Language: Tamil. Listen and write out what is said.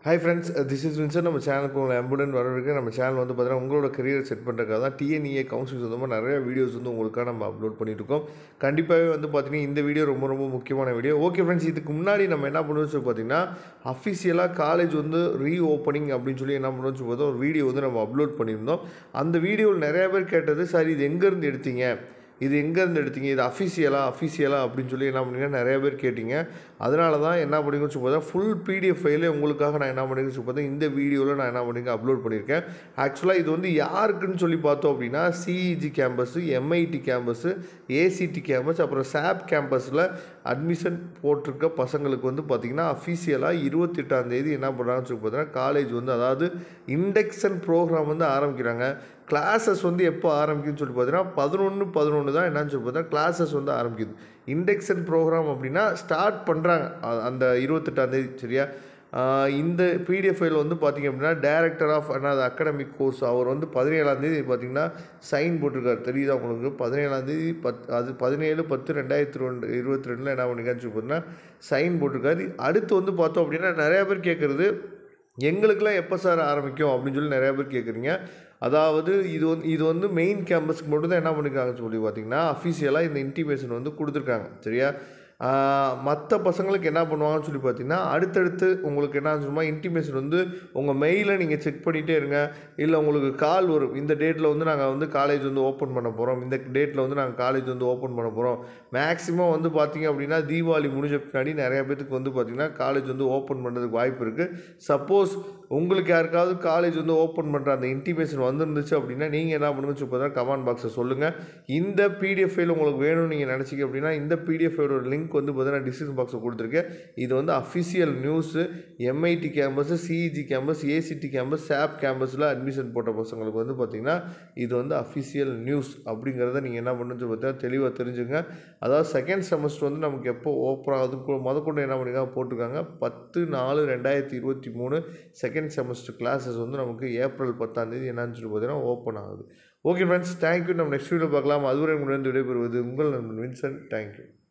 hi friends this is Winsor நம்ம சேனலுக்கு உங்களை அம்புடன் வரவிருக்கு நம்ம சேனல் வந்து பார்த்தீங்கன்னா உங்களோட கரியர் செட் பண்ணுறதுக்காக தான் டிஎன்இஏ கவுன்சிலிங் சொந்தமாக நிறைய வீடியோஸ் வந்து உங்களுக்காக நம்ம அப்லோட் பண்ணிட்டு இருக்கோம் கண்டிப்பாகவே வந்து பார்த்தீங்கன்னா இந்த வீடியோ ரொம்ப ரொம்ப முக்கியமான வீடியோ ஓகே ஃப்ரெண்ட்ஸ் இதுக்கு முன்னாடி நம்ம என்ன பண்ணுவோம் சொல்லி பார்த்தீங்கன்னா அஃபிஷியலாக காலேஜ் வந்து ரீ ஓப்பனிங் அப்படின்னு சொல்லி என்ன பண்ணுவோம் சொல்லி பார்த்தா ஒரு வீடியோ வந்து நம்ம அப்லோட் பண்ணியிருந்தோம் அந்த வீடியோவில் நிறைய பேர் கேட்டது சார் இது எங்கேருந்து எடுத்தீங்க இது எங்கேருந்து எடுத்தீங்க இது அஃபிஷியலாக அஃபிஷியலாக அப்படின்னு சொல்லி என்ன பண்ணீங்க நிறைய பேர் கேட்டிங்க அதனால தான் என்ன பண்ணிங்கன்னு சொல்லி பார்த்தா ஃபுல் பிடிஎஃப் ஃபைலே உங்களுக்காக நான் என்ன பண்ணிங்கன்னு சொல்லி பார்த்தா இந்த வீடியோவில் நான் என்ன பண்ணிங்க அப்லோட் பண்ணியிருக்கேன் ஆக்சுவலாக இது வந்து யாருக்குன்னு சொல்லி பார்த்தோம் அப்படின்னா CEG campus MIT campus ACT campus அப்புறம் சாப் கேம்பஸில் அட்மிஷன் போட்டிருக்க பசங்களுக்கு வந்து பார்த்திங்கன்னா அஃபிஷியலாக இருபத்தெட்டாம் தேதி என்ன பண்ணுறாங்கன்னு சொல்லி பார்த்தீங்கன்னா காலேஜ் வந்து அதாவது இண்டெக்ஷன் ப்ரோக்ராம் வந்து ஆரம்பிக்கிறாங்க கிளாஸஸ் வந்து எப்போ ஆரம்பிக்குதுன்னு சொல்லி பார்த்தீங்கன்னா பதினொன்று பதினொன்று தான் என்னன்னு சொல்லி பார்த்தா கிளாஸஸ் வந்து ஆரம்பிக்குது இண்டெக்ஷன் ப்ரோக்ராம் அப்படின்னா ஸ்டார்ட் பண்ணுறாங்க அந்த இருபத்தெட்டாந்தேதி சரியா ஆஹ் இந்த பிடிஎஃப் ஃபைல் வந்து பார்த்திங்க அப்படின்னா டைரக்டர் ஆஃப் அனாத அகாடமிக் கோர்ஸ் அவர் வந்து பதினேழாந்தேதி பார்த்தீங்கன்னா சைன் போட்டிருக்காரு தெரியுதா உங்களுக்கு பதினேழாந்தேதி பத் அது பதினேழு பத்து ரெண்டாயிரத்தி ரெண்டு இருபத்தி ரெண்டில் என்ன பண்ணிக்கான்னு சொல்லி பார்த்தீங்கன்னா சைன் போட்டிருக்காரு அடுத்து வந்து பார்த்தோம் அப்படின்னா நிறையா பேர் கேட்குறது எங்களுக்கெல்லாம் எப்போ சார் ஆரம்பிக்கும் அப்படின்னு சொல்லி நிறையா பேர் கேட்குறீங்க அதாவது இது வந்து இது வந்து மெயின் கேம்பஸ்க்கு மட்டும் தான் என்ன பண்ணியிருக்காங்கன்னு சொல்லி பார்த்தீங்கன்னா அஃபிஷியலாக இந்த இன்டிமேஷன் வந்து கொடுத்துருக்காங்க சரியா மற்ற பசங்களுக்கு என்ன பண்ணுவாங்கன்னு சொல்லி பார்த்தீங்கன்னா அடுத்தடுத்து உங்களுக்கு என்ன சொல்லுமா இன்டிமேஷன் வந்து உங்கள் மெயிலை நீங்கள் செக் பண்ணிகிட்டே இருங்க இல்லை உங்களுக்கு கால் வரும் இந்த டேட்டில் வந்து நாங்கள் வந்து காலேஜ் வந்து ஓப்பன் பண்ண போகிறோம் இந்த டேட்டில் வந்து நாங்கள் காலேஜ் வந்து ஓப்பன் பண்ண போகிறோம் மேக்ஸிமம் வந்து பார்த்திங்க அப்படின்னா தீபாவளி முடிஞ்ச பின்னாடி நிறைய பேத்துக்கு வந்து பார்த்திங்கன்னா காலேஜ் வந்து ஓப்பன் பண்ணுறதுக்கு வாய்ப்பு இருக்குது சப்போஸ் உங்களுக்கு யாருக்காவது காலேஜ் வந்து ஓப்பன் பண்ணுற அந்த இன்டிமேஷன் வந்துருந்துச்சு அப்படின்னா நீங்கள் என்ன பண்ணுங்க சொல்லி பார்த்தா கமெண்ட் பாக்ஸை சொல்லுங்கள் இந்த பிடிஎஃப் ஃபைல் உங்களுக்கு வேணும்னு நீங்கள் நினச்சிங்க அப்படின்னா இந்த பிடிஎஃப் ஃபைலோட லிங்க் வந்து பார்த்தீங்கன்னா டிஸ்கிரிப்ஷன் பாக்ஸில் கொடுத்துருக்கேன் இது வந்து official news MIT campus CEG campus ACT campus SAP கேம்பஸில் அட்மிஷன் போட்ட பசங்களுக்கு வந்து பார்த்திங்கன்னா இது வந்து அஃபிஷியல் நியூஸ் அப்படிங்கிறத நீங்கள் என்ன பண்ணுன்னு சொல்லி பார்த்தீங்கன்னா தெளிவாக தெரிஞ்சுங்க அதாவது செகண்ட் செமஸ்டர் வந்து நமக்கு எப்போ ஓப்பன் ஆகுது முதற்கொண்டு என்ன பண்ணிருக்காங்க போட்டிருக்காங்க பத்து நாலு ரெண்டாயிரத்தி இருபத்தி மூணு செகண்ட் செமஸ்டர் கிளாஸஸ் வந்து நமக்கு ஏப்ரல் பத்தாந்தேதி என்னன்னு சொல்லி பார்த்தீங்கன்னா ஓப்பன் ஆகுது ஓகே ஃப்ரெண்ட்ஸ் தேங்க்யூ நம்ம நெக்ஸ்ட் வீடியோ பார்க்கலாம் அதுவரை உங்களிடம் விடைபெறுவது உங்கள் நண்பன் வின்சன் தேங்க்யூ